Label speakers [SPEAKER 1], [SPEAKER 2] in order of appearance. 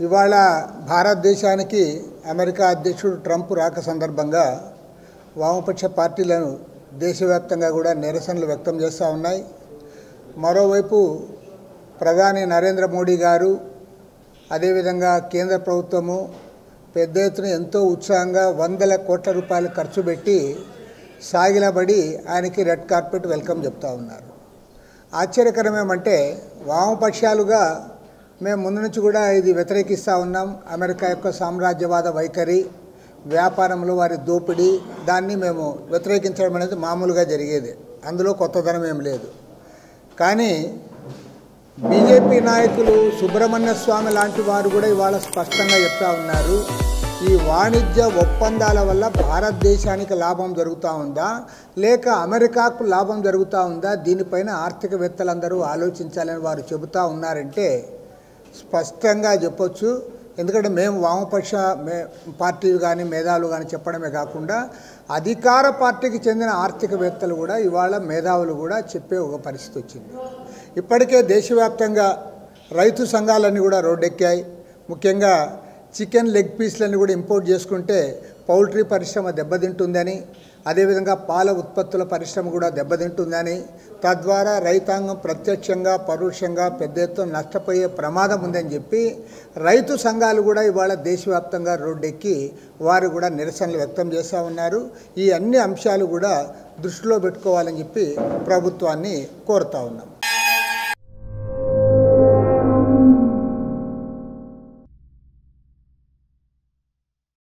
[SPEAKER 1] ఇవాళ భారతదేశానికి అమెరికా అధ్యక్షుడు ట్రంప్ రాక సందర్భంగా వామపక్ష పార్టీలను దేశవ్యాప్తంగా కూడా నిరసనలు వ్యక్తం చేస్తూ ఉన్నాయి మరోవైపు ప్రధాని నరేంద్ర మోడీ గారు అదేవిధంగా కేంద్ర ప్రభుత్వము పెద్ద ఎత్తున ఎంతో ఉత్సాహంగా వందల కోట్ల రూపాయలు ఖర్చు పెట్టి సాగిలబడి ఆయనకి రెడ్ కార్పెట్ వెల్కమ్ చెప్తా ఉన్నారు ఆశ్చర్యకరం ఏమంటే వామపక్షాలుగా మేము ముందు నుంచి కూడా ఇది వ్యతిరేకిస్తూ ఉన్నాం అమెరికా యొక్క సామ్రాజ్యవాద వైఖరి వ్యాపారంలో వారి దోపిడీ దాన్ని మేము వ్యతిరేకించడం అనేది మామూలుగా జరిగేది అందులో కొత్తదనం ఏం లేదు కానీ బీజేపీ నాయకులు సుబ్రహ్మణ్య స్వామి లాంటి వారు కూడా ఇవాళ స్పష్టంగా చెప్తా ఉన్నారు ఈ వాణిజ్య ఒప్పందాల వల్ల భారతదేశానికి లాభం జరుగుతూ ఉందా లేక అమెరికాకు లాభం జరుగుతూ ఉందా దీనిపైన ఆర్థికవేత్తలందరూ ఆలోచించాలని వారు చెబుతూ ఉన్నారంటే స్పష్టంగా చెప్పొచ్చు ఎందుకంటే మేము వామపక్ష మే పార్టీలు కానీ మేధావులు కానీ చెప్పడమే కాకుండా అధికార పార్టీకి చెందిన ఆర్థికవేత్తలు కూడా ఇవాళ మేధావులు కూడా చెప్పే ఒక పరిస్థితి వచ్చింది ఇప్పటికే దేశవ్యాప్తంగా రైతు సంఘాలన్నీ కూడా రోడ్డెక్కాయి ముఖ్యంగా చికెన్ లెగ్ పీస్లన్నీ కూడా ఇంపోర్ట్ చేసుకుంటే పౌల్ట్రీ పరిశ్రమ దెబ్బతింటుందని అదేవిధంగా పాల ఉత్పత్తుల పరిశ్రమ కూడా దెబ్బతింటుందని తద్వారా రైతాంగం ప్రత్యక్షంగా పరోక్షంగా పెద్ద ఎత్తున నష్టపోయే ప్రమాదం ఉందని చెప్పి రైతు సంఘాలు కూడా ఇవాళ దేశవ్యాప్తంగా రోడ్డెక్కి వారు కూడా నిరసనలు వ్యక్తం చేస్తూ ఉన్నారు ఈ అన్ని అంశాలు కూడా దృష్టిలో పెట్టుకోవాలని చెప్పి ప్రభుత్వాన్ని కోరుతా ఉన్నాం